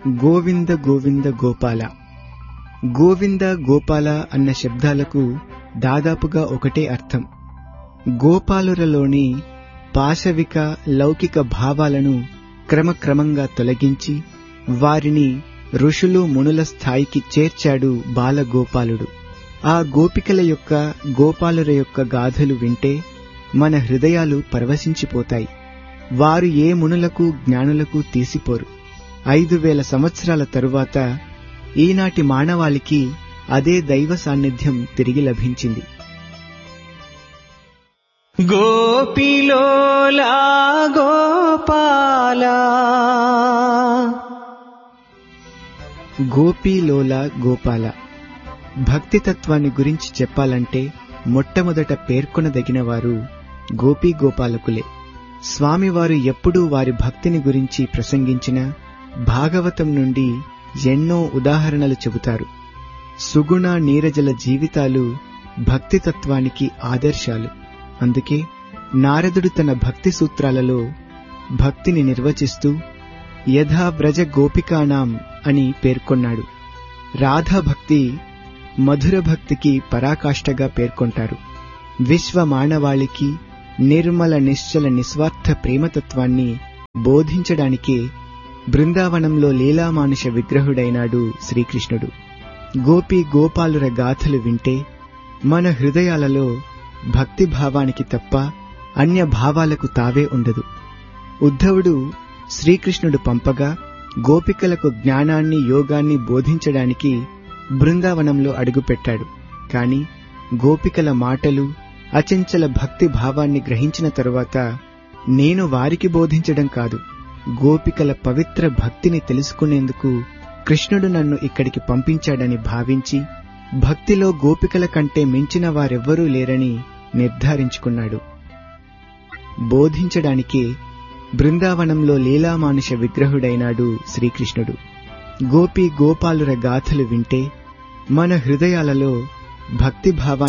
గోవింద గోవింద గోపాల గోవింద గోపాల అన్న శబ్దాలకు దాదాపుగా ఒకటే అర్థం గోపాలురలోని పాశవిక లౌకిక భావాలను క్రమక్రమంగా తొలగించి వారిని ఋషులు మునుల స్థాయికి చేర్చాడు బాలగోపాలుడు ఆ గోపికల యొక్క గోపాలుర యొక్క గాథలు వింటే మన హృదయాలు పరవశించిపోతాయి వారు ఏ మునులకు జ్ఞానులకు తీసిపోరు ఐదు వేల సంవత్సరాల తరువాత ఈనాటి మానవాళికి అదే దైవ సాన్నిధ్యం తిరిగి లభించింది గోపిలోలా గోపాల గోపీలోల గోపాల భక్తి తత్వాన్ని గురించి చెప్పాలంటే మొట్టమొదట పేర్కొనదగిన వారు గోపీ గోపాలకులే స్వామివారు ఎప్పుడూ వారి భక్తిని గురించి ప్రసంగించిన భాగవతం నుండి ఎన్నో ఉదాహరణలు చెబుతారు సుగుణ నీరజల జీవితాలు భక్తి తత్వానికి ఆదర్శాలు అందుకే నారదుడు తన భక్తి సూత్రాలలో భక్తిని నిర్వచిస్తూ యథా వ్రజ గోపికానాం అని పేర్కొన్నాడు రాధా భక్తి మధుర భక్తికి పరాకాష్ఠగా పేర్కొంటారు విశ్వ మానవాళికి నిర్మల నిశ్చల నిస్వార్థ ప్రేమతత్వాన్ని బోధించడానికే బృందావనంలో లీలామానుష విగ్రహుడైనాడు శ్రీకృష్ణుడు గోపి గోపాలుర గాథలు వింటే మన హృదయాలలో భక్తి భావానికి తప్ప అన్య భావాలకు తావే ఉండదు ఉద్ధవుడు శ్రీకృష్ణుడు పంపగా గోపికలకు జ్ఞానాన్ని యోగాన్ని బోధించడానికి బృందావనంలో అడుగుపెట్టాడు కాని గోపికల మాటలు అచంచల భక్తి భావాన్ని గ్రహించిన తరువాత నేను వారికి బోధించడం కాదు గోపికల పవిత్ర భక్తిని తెలుసుకునేందుకు కృష్ణుడు నన్ను ఇక్కడికి పంపించాడని భావించి భక్తిలో గోపికల కంటే మించిన వారెవ్వరూ లేరని నిర్ధారించుకున్నాడు బోధించడానికే బృందావనంలో లీలామానుష విగ్రహుడైనాడు శ్రీకృష్ణుడు గోపి గోపాలుర గాథలు వింటే మన హృదయాలలో భక్తి భావాన్ని